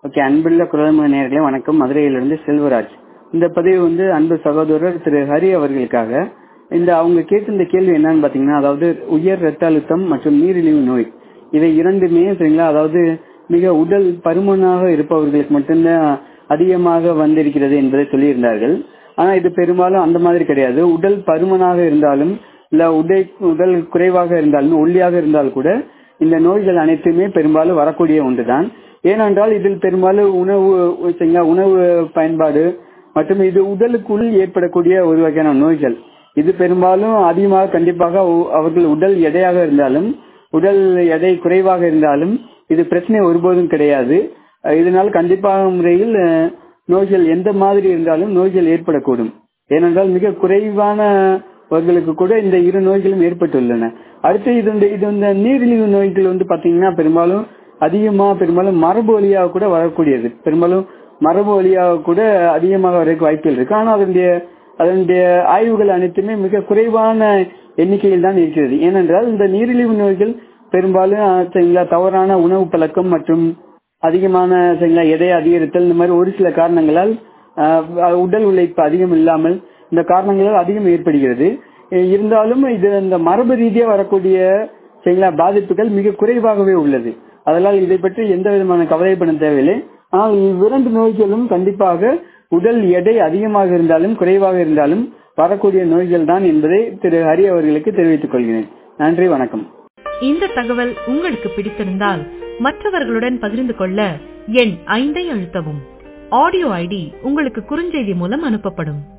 okay அன்புள்ள குரல்முறை நேயர்களே வணக்கம் மதுரையிலிருந்து செல்வராஜ் இந்த பதிவு வந்து அன்பு சகோதரர் திரு ஹரி அவர்களுக்காக இந்த அவங்க கேட்டிருந்த கேள்வி என்னன்னு பாத்தீங்கன்னா அதாவது உயர் ரத்த அழுத்தம் மற்றும் நீரிழிவு நோய் இவை இரண்டுமே சரிங்களா அதாவது மிக உடல் பருமனாக இருப்பவர்களுக்கு மட்டும்தான் அதிகமாக வந்திருக்கிறது என்பதை சொல்லியிருந்தார்கள் ஆனா இது பெரும்பாலும் அந்த மாதிரி கிடையாது உடல் பருமனாக இருந்தாலும் இல்ல உடை உடல் குறைவாக இருந்தாலும் ஒல்லியாக இருந்தால் கூட இந்த நோய்கள் அனைத்துமே பெரும்பாலும் வரக்கூடிய ஒன்றுதான் ஏனென்றால் இதில் பெரும்பாலும் உணவு சரிங்களா உணவு பயன்பாடு மற்றும் இது உடலுக்குள் ஏற்படக்கூடிய ஒரு வகையான நோய்கள் இது பெரும்பாலும் அதிகமாக கண்டிப்பாக அவர்கள் உடல் எடையாக இருந்தாலும் உடல் எடை குறைவாக இருந்தாலும் இது பிரச்சனை ஒருபோதும் கிடையாது இதனால் கண்டிப்பாக முறையில் நோய்கள் எந்த மாதிரி இருந்தாலும் நோய்கள் ஏற்படக்கூடும் ஏனென்றால் மிக குறைவானவர்களுக்கு கூட இந்த இரு நோய்களும் ஏற்பட்டுள்ளன அடுத்து இது இந்த இது இந்த நீரிழிவு நோய்கள் வந்து பாத்தீங்கன்னா பெரும்பாலும் அதிகமா பெரும்பாலும் மரபு வழியாக கூட வரக்கூடியது பெரும்பாலும் மரபு வழியாக கூட அதிகமாக வரக்கு வாய்ப்புகள் இருக்கு ஆனால் அதனுடைய அதனுடைய ஆய்வுகள் அனைத்துமே மிக குறைவான எண்ணிக்கையில் தான் இருக்கிறது ஏனென்றால் இந்த நீரிழிவு நோய்கள் பெரும்பாலும் சரிங்களா தவறான உணவு பழக்கம் மற்றும் அதிகமான சரிங்களா எடை அதிகரித்தல் இந்த மாதிரி ஒரு சில காரணங்களால் உடல் உழைப்பு அதிகம் இல்லாமல் இந்த காரணங்களால் அதிகம் ஏற்படுகிறது இருந்தாலும் இது இந்த மரபு ரீதியாக வரக்கூடிய சரிங்களா பாதிப்புகள் மிக குறைவாகவே உள்ளது அதனால் இதை பற்றி எந்த விதமான கவலைப்பட தேவையில்லை ஆனால் இவ்விரண்டு நோய்களும் கண்டிப்பாக உடல் எடை அதிகமாக இருந்தாலும் குறைவாக இருந்தாலும் வரக்கூடிய நோய்கள் தான் என்பதை திரு ஹரி அவர்களுக்கு தெரிவித்துக் கொள்கிறேன் நன்றி வணக்கம் இந்த தகவல் உங்களுக்கு பிடித்திருந்தால் மற்றவர்களுடன் பகிர்ந்து கொள்ள எண் ஐந்தை அழுத்தவும் ஆடியோ ஐடி உங்களுக்கு குறுஞ்செய்தி மூலம் அனுப்பப்படும்